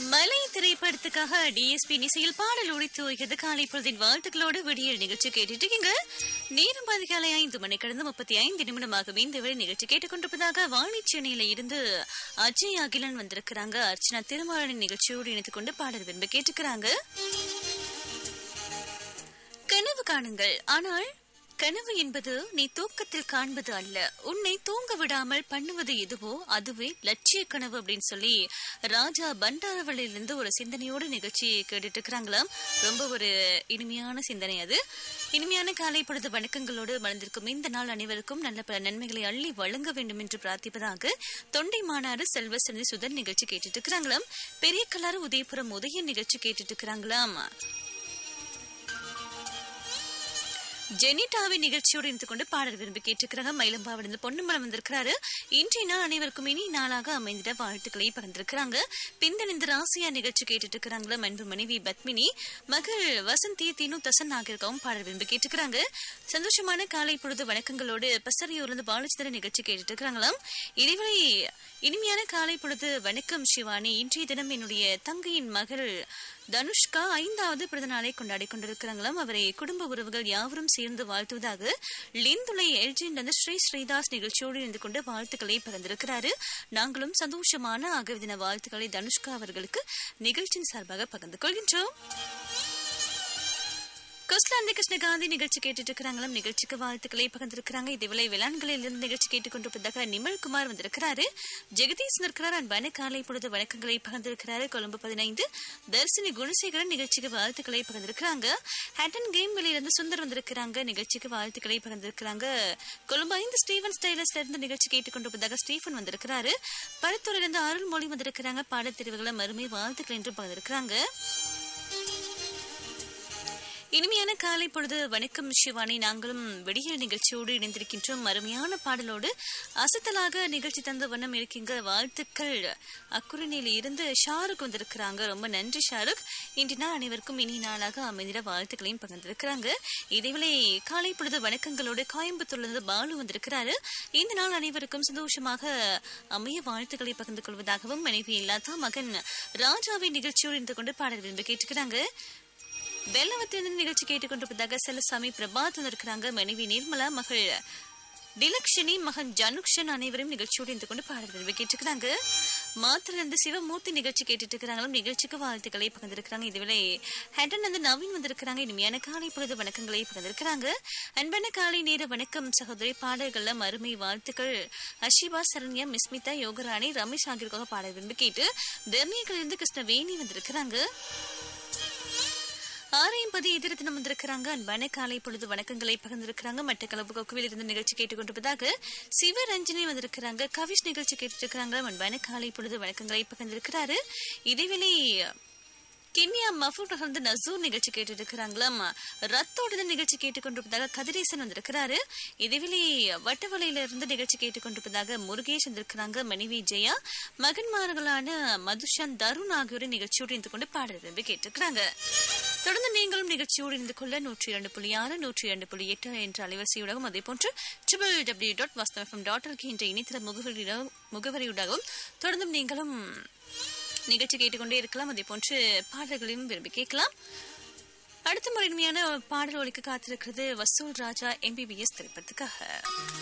மலை திரைப்படத்துக்காக டிஎஸ்பி நிசையில் பாடல் ஒழித்து வருகிறது காலை பொழுதின் வாழ்த்துக்களோடு விடியல் நிகழ்ச்சி கேட்டுட்டு இருக்கீங்க நேரம் அதிகாலை ஐந்து மணி கடந்து முப்பத்தி ஐந்து நிமிடமாகவே இந்த வரை நிகழ்ச்சி கேட்டுக்கொண்டிருப்பதாக வாணி சென்னையில இருந்து அஜய் அகிலன் வந்திருக்கிறாங்க அர்ச்சனா திருமாவளின் நிகழ்ச்சியோடு இணைத்துக் கொண்டு பாடல் விரும்ப கேட்டுக்கிறாங்க கனவு காணுங்கள் ஆனால் கனவு என்பது நீ தூக்கத்தில் காண்பது அல்ல உன்னை தூங்க விடாமல் பண்ணுவது எதுவோ அதுவே லட்சிய கனவு அப்படின்னு சொல்லி ராஜா பண்டாரவளியிலிருந்து ஒரு சிந்தனையோட நிகழ்ச்சி கேட்டுட்டு இருக்கிறாங்களாம் ரொம்ப ஒரு இனிமையான சிந்தனை அது இனிமையான காலை பொழுது வணக்கங்களோடு மலர்ந்திருக்கும் இந்த நாள் அனைவருக்கும் நல்ல பல நன்மைகளை அள்ளி வழங்க வேண்டும் என்று பிரார்த்திப்பதாக தொண்டை மாநாடு செல்வ சந்தி சுதன் நிகழ்ச்சி கேட்டுட்டு இருக்கிறாங்களாம் பெரிய கலாறு உதயபுரம் உதய நிகழ்ச்சி கேட்டுட்டு இருக்கிறாங்களாம் ஜெனிட்டாவின் நிகழ்ச்சியோடு இருந்து கொண்டு பாடல் விரும்பி கேட்டிருக்கிறாங்க மயிலம்பாவிலிருந்து பொன்னுமலம் வந்திருக்கிறாரு இன்றைய நாள் அனைவருக்கும் இனி நாளாக அமைந்திட வாழ்த்துக்களை பகிர்ந்திருக்கிறாங்க பிந்தனிந்த ராசியா நிகழ்ச்சி கேட்டுட்டு இருக்கிறாங்களா அன்பு மனைவி பத்மினி மகள் வசந்தி தீனு தசன் ஆகியிருக்கவும் பாடல் விரும்பி கேட்டுக்கிறாங்க சந்தோஷமான காலை பொழுது வணக்கங்களோடு பசரியூர்லேருந்து பாலச்சந்திர நிகழ்ச்சி கேட்டுட்டு இருக்கிறாங்களாம் இதுவரை இனிமையான காலை பொழுது வணக்கம் சிவானி இன்றைய தினம் என்னுடைய தங்கையின் மகள் தனுஷ்கா ஐந்தாவது பிறந்த நாளை கொண்டாடி கொண்டிருக்கிறாங்களாம் அவரை குடும்ப உறவுகள் யாவரும் சேர்ந்து வாழ்த்துவதாக லிந்துளை எல்ஜின் ஸ்ரீ ஸ்ரீதாஸ் நிகழ்ச்சியோடு இருந்து கொண்டு வாழ்த்துக்களை பகிர்ந்திருக்கிறாரு நாங்களும் சந்தோஷமான ஆகவே தின வாழ்த்துக்களை தனுஷ்கா அவர்களுக்கு நிகழ்ச்சியின் சார்பாக பகிர்ந்து கொள்கின்றோம் கொஸ்லாந்தி கிருஷ்ணகாந்தி நிகழ்ச்சி கேட்டுட்டு இருக்கிறாங்களும் நிகழ்ச்சிக்கு வாழ்த்துக்களை பகிர்ந்திருக்கிறாங்க இதுவிலை விளான்களில் இருந்து நிகழ்ச்சி கேட்டுக்கொண்டிருப்பதாக நிமல்குமார் வந்திருக்கிறாரு ஜெகதீஷ் இருக்கிறார் அன்பான காலை பொழுது வணக்கங்களை பகிர்ந்திருக்கிறாரு கொழும்பு பதினைந்து தர்சினி குணசேகரன் நிகழ்ச்சிக்கு வாழ்த்துக்களை பகிர்ந்திருக்கிறாங்க ஹேட்டன் கேம் வெளியிலிருந்து சுந்தர் வந்திருக்கிறாங்க நிகழ்ச்சிக்கு வாழ்த்துக்களை பகிர்ந்திருக்கிறாங்க கொழும்பு ஐந்து ஸ்டீவன் ஸ்டைலஸ்ல இருந்து நிகழ்ச்சி கேட்டுக்கொண்டிருப்பதாக ஸ்டீஃபன் வந்திருக்கிறாரு பருத்தூரிலிருந்து அருள்மொழி வந்திருக்கிறாங்க பாடத்தெரிவுகளை மறுமை வாழ்த்துக்கள் என்று பகிர்ந்திருக்கிறாங்க இனிமையான காலை பொழுது வணக்கம் சிவானி நாங்களும் வெடியல் நிகழ்ச்சியோடு இணைந்திருக்கின்றோம் அருமையான பாடலோடு அசத்தலாக நிகழ்ச்சி தந்த வண்ணம் இருக்கீங்க வாழ்த்துக்கள் அக்குரணியில இருந்து ஷாருக் வந்திருக்கிறாங்க ரொம்ப நன்றி ஷாருக் இன்று நாள் அனைவருக்கும் இனி நாளாக அமைதிர வாழ்த்துக்களையும் பகிர்ந்திருக்கிறாங்க இதேவேளை காலை பொழுது வணக்கங்களோடு கோயம்புத்தூர்லிருந்து பாலு வந்திருக்கிறாரு இந்த நாள் அனைவருக்கும் சந்தோஷமாக அமைய வாழ்த்துக்களை பகிர்ந்து கொள்வதாகவும் மனைவி இல்லாத மகன் ராஜாவின் நிகழ்ச்சியோடு இருந்து கொண்டு பாடல் விரும்பி கேட்டுக்கிறாங்க வெள்ளவத்திலிருந்து நிகழ்ச்சி கேட்டுக்கொண்டிருப்பதாக செல்லசாமி பிரபாத் இருக்கிறாங்க மனைவி நிர்மலா மகள் டிலக்ஷனி மகன் ஜனுக்ஷன் அனைவரும் நிகழ்ச்சியோடு இருந்து கொண்டு பாடல் விரும்பி கேட்டுக்கிறாங்க மாத்திர இருந்து சிவமூர்த்தி நிகழ்ச்சி கேட்டுட்டு இருக்கிறாங்களும் நிகழ்ச்சிக்கு வாழ்த்துக்களை பகிர்ந்திருக்கிறாங்க இதுவேளை ஹெட்டன் வந்து நவீன் வந்திருக்கிறாங்க இனிமையான காலை பொழுது வணக்கங்களை பகிர்ந்திருக்கிறாங்க அன்பான காலை நேர வணக்கம் சகோதரி பாடல்கள்ல மறுமை வாழ்த்துக்கள் அஷிபா சரண்யா மிஸ்மிதா யோகராணி ரமேஷ் ஆகியோருக்காக பாடல் விரும்பி கேட்டு தர்மியர்கள் இருந்து கிருஷ்ணவேணி வந்திருக்கிறாங்க ஆரையும் பதி எதிர்த்தினம் வந்திருக்கிறாங்க அன்பான காலை பொழுது வணக்கங்களை பகிர்ந்திருக்கிறாங்க மட்டக்களப்பு கொக்குவில் இருந்து நிகழ்ச்சி கேட்டுக்கொண்டிருப்பதாக சிவரஞ்சனி வந்திருக்கிறாங்க கவிஷ் நிகழ்ச்சி கேட்டுட்டு இருக்கிறாங்க அன்பான காலை பொழுது வணக்கங்களை பகிர்ந்திருக்கிறாரு இதேவேளை கென்யா மஃபூட் வந்து நசூர் நிகழ்ச்சி கேட்டுட்டு இருக்கிறாங்களாம் ரத்தோட நிகழ்ச்சி கேட்டுக்கொண்டிருப்பதாக கதிரேசன் வந்திருக்கிறாரு இதேவேளை வட்டவலையில இருந்து நிகழ்ச்சி கேட்டுக்கொண்டிருப்பதாக முருகேஷ் வந்திருக்கிறாங்க மனைவி ஜெயா மகன்மார்களான மதுஷான் தருண் ஆகியோரை நிகழ்ச்சியோடு இருந்து கொண்டு பாடல் விரும்பி கேட்டிருக்கிறாங்க தொடர்ந்து நீங்களும் நிகழ்ச்சியோடு இருந்து கொள்ள நூற்றி இரண்டு புள்ளி ஆறு நூற்றி இரண்டு புள்ளி எட்டு என்ற அலைவரிசையுடனும் அதே போன்று triple W dot Vasthavam dot என்ற இணையதள முகவரியுடன் முகவரியுடாகவும் தொடர்ந்தும் நீங்களும் நிகழ்ச்சி கேட்டுக்கொண்டே இருக்கலாம் அதே போன்று பாடல்களையும் விரும்பி கேட்கலாம் அடுத்த முறைமையான பாடல் ஒலிக்கு காத்திருக்கிறது வசூல் ராஜா எம்பிபிஎஸ் திரைப்படத்துக்காக